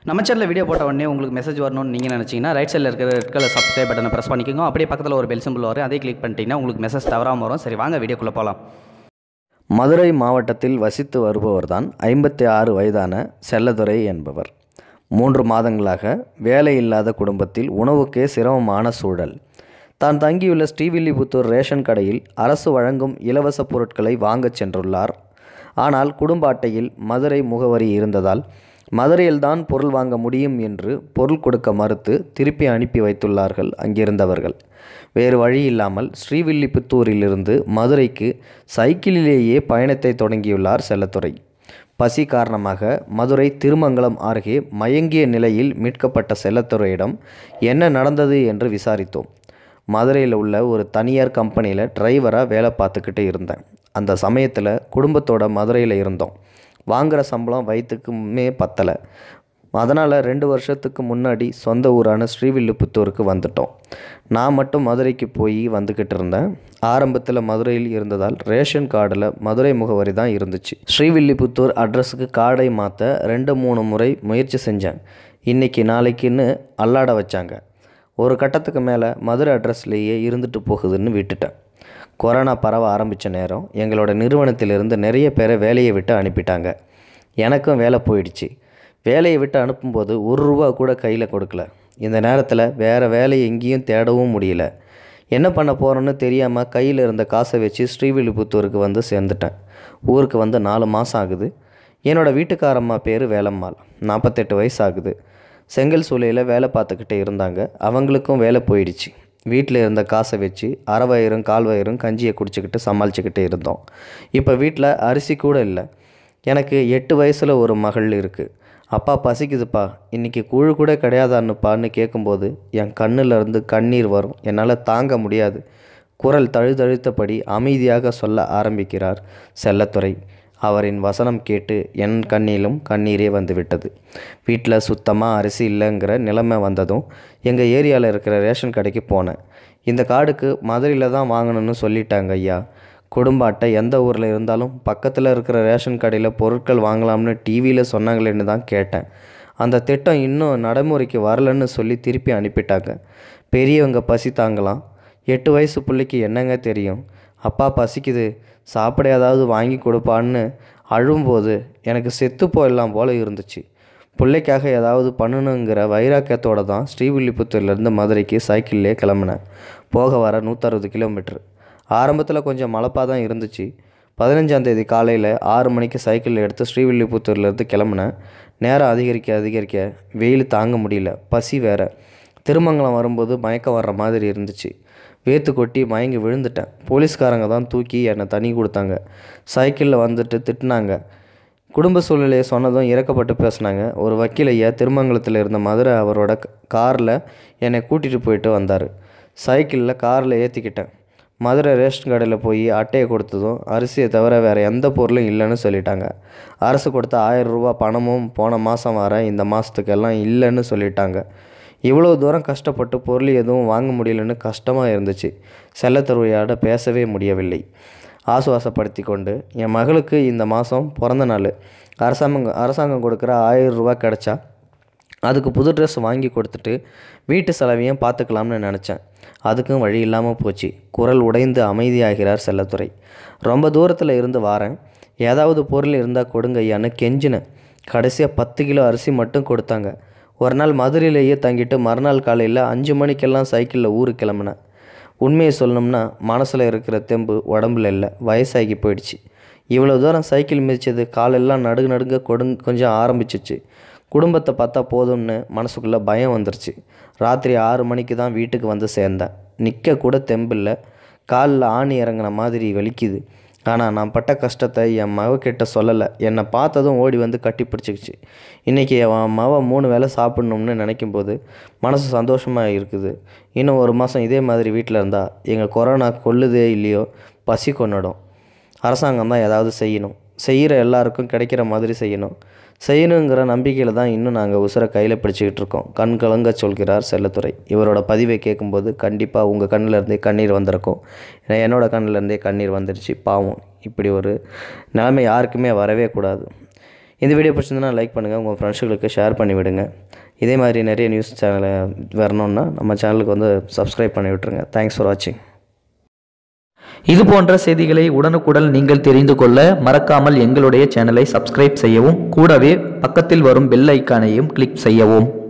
நம்ம சேனலில் வீடியோ போட்ட உடனே உங்களுக்கு மெசேஜ் வரணும்னு நீங்கள் நினச்சிங்கன்னா ரைட் சைடில் இருக்கிற ரெட் கலர் சப்ஸ்கிரைப் பட்டனை ப்ரெஸ் பண்ணிக்கோங்க அப்படியே பக்கத்தில் ஒரு பெல் சிம்பிள் வரும் அதே கிளிக் பண்ணிட்டீங்கன்னா உங்களுக்கு மெசேஜ் தவறாமல் வரும் சரி வாங்க வீடியோக்குள்ளே போகலாம் மதுரை மாவட்டத்தில் வசித்து வருபவர்தான் ஐம்பத்தி ஆறு வயதான செல்லதுரை என்பவர் மூன்று மாதங்களாக வேலை இல்லாத குடும்பத்தில் உணவுக்கே சிரமமான சூழல் தான் தங்கியுள்ள ஸ்ரீவில்லிபுத்தூர் ரேஷன் கடையில் அரசு வழங்கும் இலவச பொருட்களை வாங்கச் சென்றுள்ளார் ஆனால் குடும்ப அட்டையில் மதுரை முகவரி இருந்ததால் மதுரையில்தான் பொருள் வாங்க முடியும் என்று பொருள் கொடுக்க மறுத்து திருப்பி அனுப்பி வைத்துள்ளார்கள் அங்கிருந்தவர்கள் வேறு வழி இல்லாமல் ஸ்ரீவில்லிபுத்தூரிலிருந்து மதுரைக்கு சைக்கிளிலேயே பயணத்தை தொடங்கியுள்ளார் செல்லத்துறை பசி காரணமாக மதுரை திருமங்கலம் அருகே மயங்கிய நிலையில் மீட்கப்பட்ட செல்லத்துறையிடம் என்ன நடந்தது என்று விசாரித்தோம் மதுரையில் உள்ள ஒரு தனியார் கம்பெனியில் டிரைவராக வேலை பார்த்துக்கிட்டு இருந்தேன் அந்த சமயத்தில் குடும்பத்தோட மதுரையில் இருந்தோம் வாங்குகிற சம்பளம் வயிற்றுக்குமே பத்தலை அதனால் ரெண்டு வருஷத்துக்கு முன்னாடி சொந்த ஊரான ஸ்ரீவில்லிபுத்தூருக்கு வந்துட்டோம் நான் மட்டும் மதுரைக்கு போய் வந்துக்கிட்டு இருந்தேன் ஆரம்பத்தில் மதுரையில் இருந்ததால் ரேஷன் கார்டில் மதுரை முகவரி தான் இருந்துச்சு ஸ்ரீவில்லிபுத்தூர் அட்ரஸுக்கு கார்டை மாற்ற ரெண்டு மூணு முறை முயற்சி செஞ்சேன் இன்றைக்கி நாளைக்குன்னு அல்லாட வச்சாங்க ஒரு கட்டத்துக்கு மேலே மதுரை அட்ரஸ்லேயே இருந்துட்டு போகுதுன்னு விட்டுட்டேன் கொரோனா பரவ ஆரம்பித்த நேரம் எங்களோட நிறுவனத்திலிருந்து நிறைய பேரை வேலையை விட்டு அனுப்பிட்டாங்க எனக்கும் வேலை போயிடுச்சு வேலையை விட்டு அனுப்பும்போது ஒரு ரூபா கூட கையில் கொடுக்கல இந்த நேரத்தில் வேறு வேலையை எங்கேயும் தேடவும் முடியல என்ன பண்ண போகிறோன்னு தெரியாமல் கையில் இருந்த காசை வச்சு ஸ்ரீவில்லிபுத்தூருக்கு வந்து சேர்ந்துட்டேன் ஊருக்கு வந்து நாலு மாதம் ஆகுது என்னோடய வீட்டுக்காரம்மா பேர் வேலம்மாள் நாற்பத்தெட்டு வயசு ஆகுது செங்கல் சூளையில் வேலை பார்த்துக்கிட்டே இருந்தாங்க அவங்களுக்கும் வேலை போயிடுச்சு வீட்டில் இருந்த காசை வச்சு அரை வயிறும் கால் வயிறும் கஞ்சியை குடிச்சிக்கிட்டு சமாளிச்சுக்கிட்டு இருந்தோம் இப்போ வீட்டில் அரிசி கூட இல்லை எனக்கு எட்டு வயசில் ஒரு மகள் இருக்குது அப்பா பசிக்குதுப்பா இன்றைக்கி கூழு கூட கிடையாதான்னுப்பான்னு கேட்கும்போது என் கண்ணுல இருந்து கண்ணீர் வரும் என்னால் தாங்க முடியாது குரல் தழுதழுத்தபடி அமைதியாக சொல்ல ஆரம்பிக்கிறார் செல்லத்துறை அவரின் வசனம் கேட்டு என் கண்ணிலும் கண்ணீரே வந்துவிட்டது வீட்டில் சுத்தமாக அரிசி இல்லைங்கிற நிலைமை வந்ததும் எங்கள் ஏரியாவில் இருக்கிற ரேஷன் கடைக்கு போனேன் இந்த கார்டுக்கு மதுரையில் தான் வாங்கணும்னு சொல்லிட்டாங்க ஐயா குடும்ப அட்டை எந்த ஊரில் இருந்தாலும் பக்கத்தில் இருக்கிற ரேஷன் கடையில் பொருட்கள் வாங்கலாம்னு டிவியில் சொன்னாங்களேன்னு தான் கேட்டேன் அந்த திட்டம் இன்னும் நடைமுறைக்கு வரலன்னு சொல்லி திருப்பி அனுப்பிட்டாங்க பெரியவங்க பசி தாங்கலாம் எட்டு வயசு பிள்ளைக்கு என்னங்க தெரியும் அப்பா பசிக்குது சாப்பிட ஏதாவது வாங்கி கொடுப்பான்னு அழும்போது எனக்கு செத்து போயிடலாம் போல இருந்துச்சு பிள்ளைக்காக ஏதாவது பண்ணணுங்கிற வைராக்கியத்தோடு தான் ஸ்ரீவில்லிபுத்தூர்லேருந்து மதுரைக்கு சைக்கிள்லேயே கிளம்புனேன் போக வர நூற்றறுபது கிலோமீட்ரு ஆரம்பத்தில் கொஞ்சம் மழப்பாக தான் இருந்துச்சு பதினஞ்சாந்தேதி காலையில் ஆறு மணிக்கு சைக்கிள் எடுத்து ஸ்ரீவில்லிபுத்தூர்லேருந்து கிளம்புனேன் நேரம் அதிகரிக்க அதிகரிக்க வெயில் தாங்க முடியல பசி வேற திருமங்கலம் வரும்போது மயக்கம் வர்ற மாதிரி இருந்துச்சு வேத்து கொட்டி மயங்கி விழுந்துட்டேன் போலீஸ்காரங்க தான் தூக்கி என்னை தண்ணி கொடுத்தாங்க சைக்கிளில் வந்துட்டு திட்டினாங்க குடும்ப சூழ்நிலையை சொன்னதும் இறக்கப்பட்டு பேசினாங்க ஒரு வக்கீல் ஐயா திருமங்கலத்தில் இருந்த மதுரை அவரோட காரில் என்னை கூட்டிகிட்டு போயிட்டு வந்தார் சைக்கிளில் காரில் ஏற்றிக்கிட்டேன் மதுரை ரேஷன் கடையில் போய் அட்டையை கொடுத்ததும் அரிசியை தவிர வேறு எந்த பொருளும் இல்லைன்னு சொல்லிட்டாங்க அரசு கொடுத்த ஆயிரம் ரூபா பணமும் போன மாதம் வர இந்த மாதத்துக்கெல்லாம் இல்லைன்னு சொல்லிட்டாங்க இவ்வளோ தூரம் கஷ்டப்பட்டு பொருள் எதுவும் வாங்க முடியலன்னு கஷ்டமாக இருந்துச்சு செல்லத்தருவையாட பேசவே முடியவில்லை ஆசுவாசப்படுத்தி கொண்டு என் மகளுக்கு இந்த மாதம் பிறந்த நாள் அரசாங்கம் அரசாங்கம் கொடுக்குற ஆயிரம் ரூபா கிடச்சா அதுக்கு புது ட்ரெஸ் வாங்கி கொடுத்துட்டு வீட்டு செலவையும் பார்த்துக்கலாம்னு நினச்சேன் அதுக்கும் வழி இல்லாமல் போச்சு குரல் உடைந்து அமைதியாகிறார் செல்லத்துறை ரொம்ப தூரத்தில் இருந்து வாரேன் ஏதாவது பொருள் இருந்தால் கொடுங்க ஐயான்னு கெஞ்சினேன் கடைசியாக பத்து கிலோ அரிசி மட்டும் கொடுத்தாங்க ஒரு நாள் மதுரையிலேயே தங்கிட்டு மறுநாள் காலையில் அஞ்சு மணிக்கெல்லாம் சைக்கிளில் ஊருக்கு கிளம்புனேன் உண்மையை சொல்லணும்னா மனசில் இருக்கிற தெம்பு உடம்புல இல்லை வயசாகி போயிடுச்சு இவ்வளோ தூரம் சைக்கிள் மிதிச்சது காலெல்லாம் நடுங்க நடுங்க கொடுங் கொஞ்சம் ஆரம்பிச்சிச்சு குடும்பத்தை பார்த்தா போதும்னு மனசுக்குள்ளே பயம் வந்துருச்சு ராத்திரி ஆறு மணிக்கு தான் வீட்டுக்கு வந்து சேர்ந்தேன் நிற்க கூட தெம்பில்லை காலில் ஆணி இறங்கின மாதிரி வலிக்குது ஆனால் நான் பட்ட கஷ்டத்தை என் மவக்கிட்ட சொல்லலை என்னை பார்த்ததும் ஓடி வந்து கட்டி பிடிச்சிக்கிச்சு இன்றைக்கி என் மவ மூணு வேளை சாப்பிட்ணும்னு நினைக்கும் போது மனசு சந்தோஷமாக இருக்குது இன்னும் ஒரு மாதம் இதே மாதிரி வீட்டில் இருந்தால் எங்கள் கொரோனா கொல்லுதே இல்லையோ பசி கொண்டுடும் அரசாங்கம் தான் ஏதாவது செய்யணும் செய்கிற எல்லாருக்கும் கிடைக்கிற மாதிரி செய்யணும் செய்யணுங்கிற நம்பிக்கையில் தான் இன்னும் நாங்கள் உசுரை கையில் பிடிச்சிக்கிட்டு இருக்கோம் கண் கலங்க சொல்கிறார் செல்லத்துறை இவரோட பதிவை கேட்கும்போது கண்டிப்பாக உங்கள் கண்ணில் இருந்தே கண்ணீர் வந்திருக்கும் ஏன்னா என்னோட கண்ணில் இருந்தே கண்ணீர் வந்துடுச்சு பாவம் இப்படி ஒரு நிலைமை யாருக்குமே வரவே கூடாது இந்த வீடியோ பிடிச்சிருந்தனா லைக் பண்ணுங்கள் உங்கள் ஃப்ரெண்ட்ஸுகளுக்கு ஷேர் பண்ணி விடுங்க இதே மாதிரி நிறைய நியூஸ் சேனலை வரணுன்னா நம்ம சேனலுக்கு வந்து சப்ஸ்கிரைப் பண்ணி விட்டுருங்க தேங்க்ஸ் ஃபார் வாட்சிங் இது போன்ற செய்திகளை உடனுக்குடன் நீங்கள் தெரிந்து கொள்ள மறக்காமல் எங்களுடைய சேனலை சப்ஸ்கிரைப் செய்யவும் கூடவே பக்கத்தில் வரும் பெல் ஐக்கானையும் கிளிக் செய்யவும்